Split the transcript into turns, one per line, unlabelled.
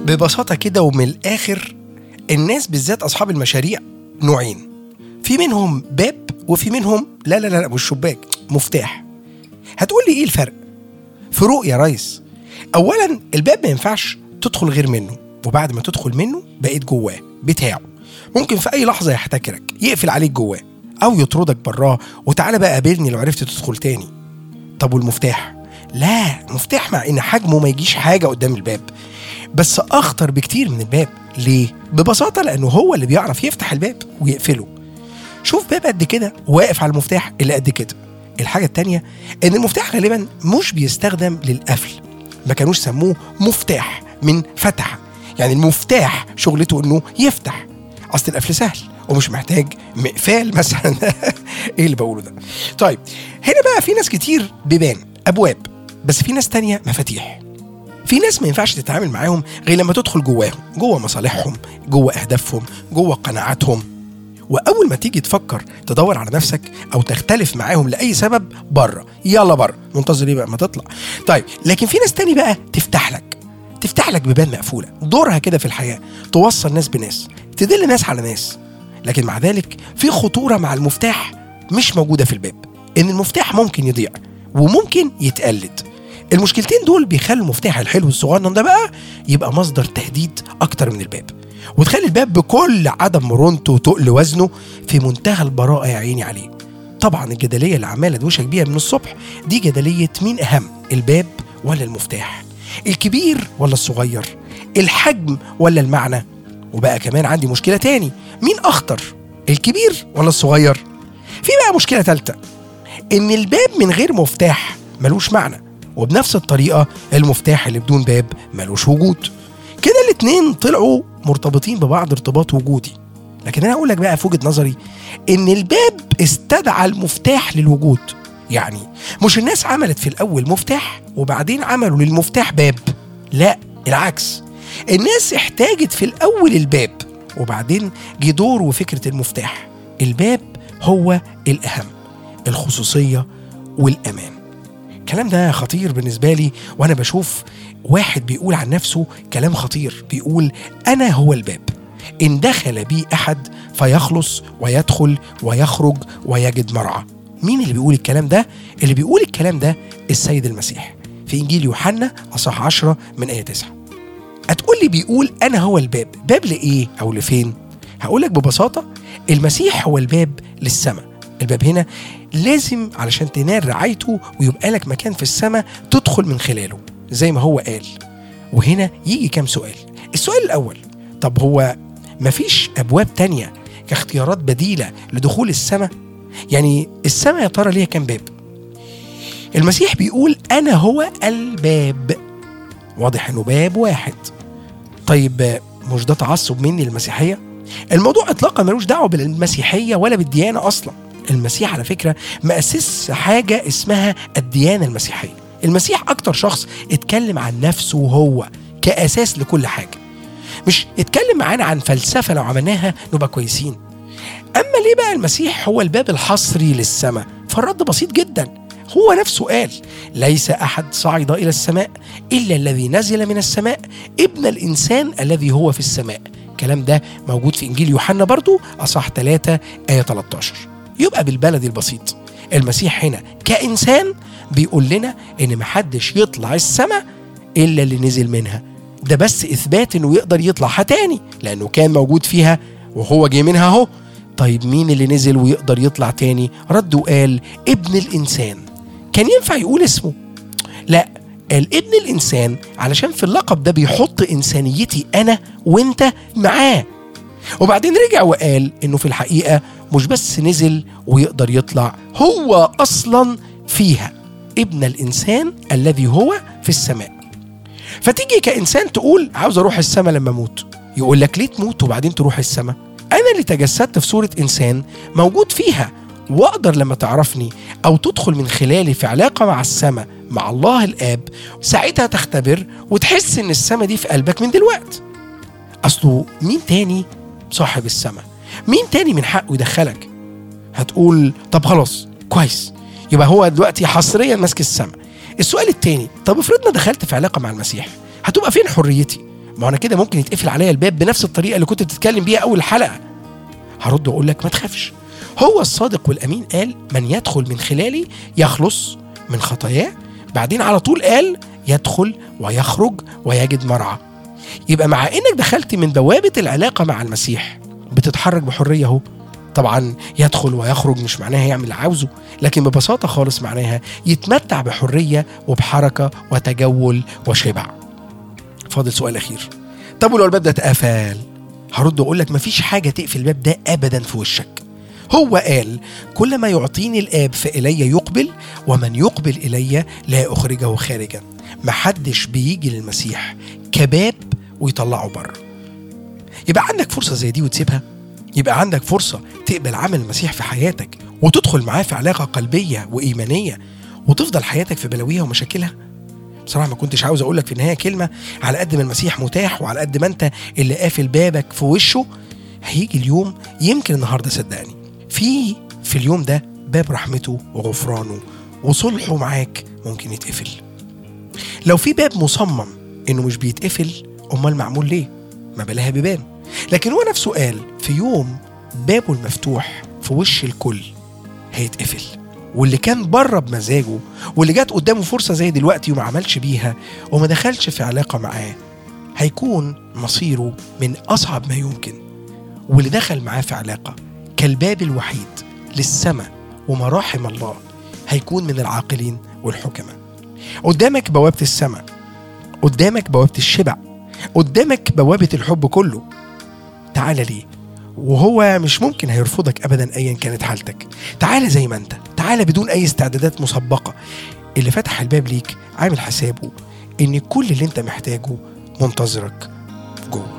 ببساطة كده ومن الآخر الناس بالذات أصحاب المشاريع نوعين في منهم باب وفي منهم لا لا لا مش شباك مفتاح هتقول لي إيه الفرق؟ فروق يا ريس أولا الباب ما ينفعش تدخل غير منه وبعد ما تدخل منه بقيت جواه بتاعه ممكن في أي لحظة يحتكرك يقفل عليك جواه أو يطردك براه وتعالى بقى قابلني لو عرفت تدخل تاني طب والمفتاح؟ لا مفتاح مع ان حجمه ما يجيش حاجه قدام الباب بس اخطر بكتير من الباب ليه ببساطه لانه هو اللي بيعرف يفتح الباب ويقفله شوف باب قد كده واقف على المفتاح اللي قد كده الحاجه التانية ان المفتاح غالبا مش بيستخدم للقفل ما كانوش سموه مفتاح من فتح يعني المفتاح شغلته انه يفتح اصل القفل سهل ومش محتاج مقفال مثلا ايه اللي بقوله ده طيب هنا بقى في ناس كتير بيبان ابواب بس في ناس تانية مفاتيح في ناس ما ينفعش تتعامل معاهم غير لما تدخل جواهم جوه مصالحهم جوه اهدافهم جوه قناعاتهم واول ما تيجي تفكر تدور على نفسك او تختلف معاهم لاي سبب بره يلا بره منتظر ايه بقى ما تطلع طيب لكن في ناس تاني بقى تفتح لك تفتح لك بيبان مقفوله دورها كده في الحياه توصل ناس بناس تدل ناس على ناس لكن مع ذلك في خطوره مع المفتاح مش موجوده في الباب ان المفتاح ممكن يضيع وممكن يتقلد المشكلتين دول بيخلوا المفتاح الحلو الصغنن ده بقى يبقى مصدر تهديد اكتر من الباب وتخلي الباب بكل عدم مرونته وتقل وزنه في منتهى البراءه يا عيني عليه طبعا الجدليه اللي عمال ادوشك بيها من الصبح دي جدليه مين اهم الباب ولا المفتاح الكبير ولا الصغير الحجم ولا المعنى وبقى كمان عندي مشكله تاني مين اخطر الكبير ولا الصغير في بقى مشكله ثالثه ان الباب من غير مفتاح ملوش معنى وبنفس الطريقه المفتاح اللي بدون باب ملوش وجود كده الاتنين طلعوا مرتبطين ببعض ارتباط وجودي لكن انا اقول لك بقى في وجهه نظري ان الباب استدعى المفتاح للوجود يعني مش الناس عملت في الاول مفتاح وبعدين عملوا للمفتاح باب لا العكس الناس احتاجت في الاول الباب وبعدين جه دور وفكره المفتاح الباب هو الاهم الخصوصيه والامان الكلام ده خطير بالنسبه لي وانا بشوف واحد بيقول عن نفسه كلام خطير بيقول انا هو الباب ان دخل بي احد فيخلص ويدخل ويخرج ويجد مرعى مين اللي بيقول الكلام ده اللي بيقول الكلام ده السيد المسيح في انجيل يوحنا اصح 10 من ايه 9 هتقول لي بيقول انا هو الباب باب لايه او لفين هقول لك ببساطه المسيح هو الباب للسماء الباب هنا لازم علشان تنال رعايته ويبقى لك مكان في السماء تدخل من خلاله زي ما هو قال وهنا يجي كام سؤال السؤال الأول طب هو مفيش أبواب تانية كاختيارات بديلة لدخول السماء يعني السماء يا ترى ليها كام باب المسيح بيقول أنا هو الباب واضح إنه باب واحد طيب مش ده تعصب مني للمسيحية الموضوع إطلاقا ملوش دعوة بالمسيحية ولا بالديانة أصلاً المسيح على فكره ما اسس حاجه اسمها الديانه المسيحيه المسيح اكتر شخص اتكلم عن نفسه هو كاساس لكل حاجه مش اتكلم معانا عن فلسفه لو عملناها نبقى كويسين اما ليه بقى المسيح هو الباب الحصري للسماء فالرد بسيط جدا هو نفسه قال ليس احد صعد الى السماء الا الذي نزل من السماء ابن الانسان الذي هو في السماء الكلام ده موجود في انجيل يوحنا برضو اصح 3 ايه 13 يبقى بالبلدي البسيط المسيح هنا كإنسان بيقول لنا إن محدش يطلع السماء إلا اللي نزل منها ده بس إثبات إنه يقدر يطلعها تاني لأنه كان موجود فيها وهو جه منها أهو طيب مين اللي نزل ويقدر يطلع تاني رد وقال ابن الإنسان كان ينفع يقول اسمه لا قال ابن الإنسان علشان في اللقب ده بيحط إنسانيتي أنا وإنت معاه وبعدين رجع وقال إنه في الحقيقة مش بس نزل ويقدر يطلع هو اصلا فيها ابن الانسان الذي هو في السماء فتيجي كانسان تقول عاوز اروح السماء لما اموت يقول لك ليه تموت وبعدين تروح السماء انا اللي تجسدت في صوره انسان موجود فيها واقدر لما تعرفني او تدخل من خلالي في علاقه مع السماء مع الله الاب ساعتها تختبر وتحس ان السماء دي في قلبك من دلوقت اصله مين تاني صاحب السماء مين تاني من حقه يدخلك هتقول طب خلاص كويس يبقى هو دلوقتي حصريا ماسك السماء السؤال التاني طب افرضنا دخلت في علاقه مع المسيح هتبقى فين حريتي ما انا كده ممكن يتقفل عليا الباب بنفس الطريقه اللي كنت بتتكلم بيها اول الحلقه هرد واقول لك ما تخافش هو الصادق والامين قال من يدخل من خلالي يخلص من خطاياه بعدين على طول قال يدخل ويخرج ويجد مرعى يبقى مع انك دخلت من بوابه العلاقه مع المسيح بتتحرك بحريه اهو طبعا يدخل ويخرج مش معناها يعمل اللي عاوزه لكن ببساطه خالص معناها يتمتع بحريه وبحركه وتجول وشبع فاضل سؤال اخير طب ولو الباب ده اتقفل هرد واقول لك مفيش حاجه تقفل الباب ده ابدا في وشك هو قال كل ما يعطيني الاب فالي يقبل ومن يقبل الي لا اخرجه خارجا محدش بيجي للمسيح كباب ويطلعه بره يبقى عندك فرصه زي دي وتسيبها يبقى عندك فرصه تقبل عمل المسيح في حياتك وتدخل معاه في علاقه قلبيه وايمانيه وتفضل حياتك في بلاويها ومشاكلها بصراحه ما كنتش عاوز اقول لك في النهايه كلمه على قد ما المسيح متاح وعلى قد ما انت اللي قافل بابك في وشه هيجي اليوم يمكن النهارده صدقني في في اليوم ده باب رحمته وغفرانه وصلحه معاك ممكن يتقفل لو في باب مصمم انه مش بيتقفل امال معمول ليه ما بلاها بيبان لكن هو نفسه قال في يوم بابه المفتوح في وش الكل هيتقفل واللي كان بره بمزاجه واللي جات قدامه فرصه زي دلوقتي وما عملش بيها وما دخلش في علاقه معاه هيكون مصيره من اصعب ما يمكن واللي دخل معاه في علاقه كالباب الوحيد للسماء ومراحم الله هيكون من العاقلين والحكماء قدامك بوابه السماء قدامك بوابه الشبع قدامك بوابه الحب كله تعالى ليه وهو مش ممكن هيرفضك ابدا ايا كانت حالتك تعالى زي ما انت تعالى بدون اي استعدادات مسبقه اللي فتح الباب ليك عامل حسابه ان كل اللي انت محتاجه منتظرك جوه